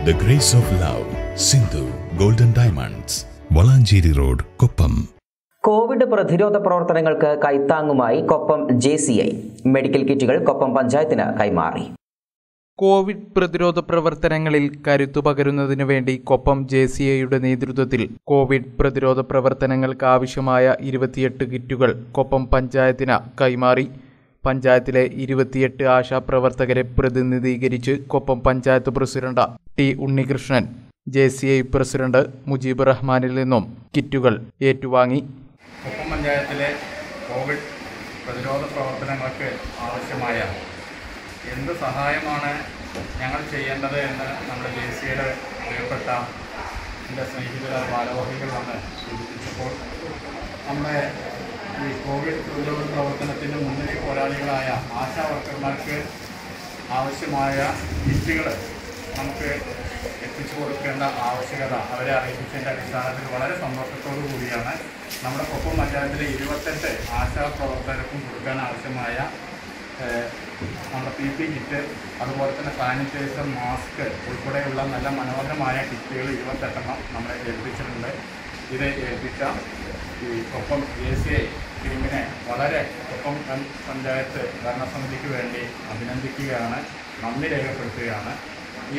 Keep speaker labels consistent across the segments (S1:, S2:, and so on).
S1: The Grace of Love, Sindhu Golden Diamonds, Valanchery road Koppam
S2: covid പ്രതിരോധ പ്രവർത്തനങ്ങൾക്ക് കൈത്താങ്ങുമായി Koppam J C I medical കിറ്റുകൾ കൊപ്പം പഞ്ചായത്തിന് കൈമാറി
S3: കോവിഡ് പ്രതിരോധ പ്രവർത്തനങ്ങളിൽ കരുത്തു പകരുന്നതിനു വേണ്ടി കൊപ്പം ജെ സി ഐയുടെ നേതൃത്വത്തിൽ കോവിഡ് പ്രതിരോധ പ്രവർത്തനങ്ങൾക്ക് ആവശ്യമായ ഇരുപത്തിയെട്ട് കിറ്റുകൾ കൊപ്പം പഞ്ചായത്തിന് കൈമാറി പഞ്ചായത്തിലെ ഇരുപത്തിയെട്ട് ആശാപ്രവർത്തകരെ പ്രതിനിധീകരിച്ച് Koppam panchayat president T Unnikrishnan J C I president Mujeeb റഹ്മാനിൽ നിന്നും കിറ്റുകൾ ഏറ്റുവാങ്ങി
S4: കൊപ്പം പഞ്ചായത്തിലെ കോവിഡ് പ്രതിരോധ പ്രവർത്തനങ്ങൾക്ക് ആവശ്യമായ എന്ത് സഹായമാണ് ഞങ്ങൾ ചെയ്യേണ്ടത് എന്ന് നമ്മുടെ ജെ സിയുടെ പ്രിയപ്പെട്ട എൻ്റെ സ്നേഹിതരായ ഭാരവാഹികൾ വന്ന് സൂചിപ്പിച്ചപ്പോൾ നമ്മുടെ ഈ കോവിഡ് പ്രതിരോധ പ്രവർത്തനത്തിൻ്റെ മുന്നണി പോരാളികളായ ആശാ വർക്കർമാർക്ക് ആവശ്യമായ കിറ്റുകൾ നമുക്ക് എത്തിച്ചു കൊടുക്കേണ്ട ആവശ്യകത അവരെ അറിയിച്ചതിൻ്റെ അടിസ്ഥാനത്തിൽ വളരെ സന്തോഷത്തോടു കൂടിയാണ് നമ്മുടെ കൊപ്പം പഞ്ചായത്തിലെ ഇരുപത്തെട്ട് ആശാ പ്രവർത്തകർക്കും കൊടുക്കാൻ ആവശ്യമായ ഏഹ്, നമ്മുടെ പി പി കിറ്റ് അതുപോലെ തന്നെ സാനിറ്റൈസർ മാസ്ക് ഉൾപ്പെടെയുള്ള നല്ല മനോഹരമായ കിറ്റുകൾ ഇരുപത്തെട്ടെണ്ണം നമ്മളെ ഏൽപ്പിച്ചിട്ടുണ്ട് ഇത് ഏൽപ്പിച്ച ഈ കൊപ്പം എ സി ഐ ടീമിനെ വളരെ കൊപ്പം പൻ- പഞ്ചായത്ത് ഭരണസമിതിക്ക് വേണ്ടി അഭിനന്ദിക്കുകയാണ് നന്ദി രേഖപ്പെടുത്തുകയാണ് ഈ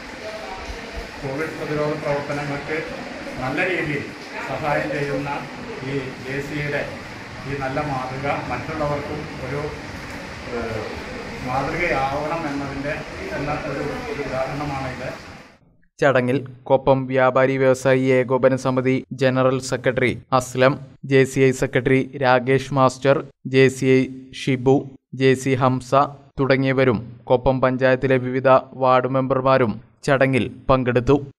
S4: കോവിഡ് പ്രതിരോധ പ്രവർത്തനങ്ങൾക്ക് നല്ല രീതിയിൽ സഹായം ചെയ്യുന്ന ഈ ജെ സിയുടെ ഈ നല്ല മാതൃക മറ്റുള്ളവർക്കും ഒരു ഏഹ്, മാതൃകയാവണം എന്നതിൻ്റെ എന്ന ഒരു ഒരു ഉദാഹരണമാണിത്
S3: ചടങ്ങിൽ കൊപ്പം വ്യാപാരി വ്യവസായി ഏകോപന സമിതി general secretary Aslam J C I secretary Rakesh master J C I Shibu J C Hamsa തുടങ്ങിയവരും കൊപ്പം പഞ്ചായത്തിലെ വിവിധ വാർഡ് മെമ്പർമാരും ചടങ്ങിൽ പങ്കെടുത്തു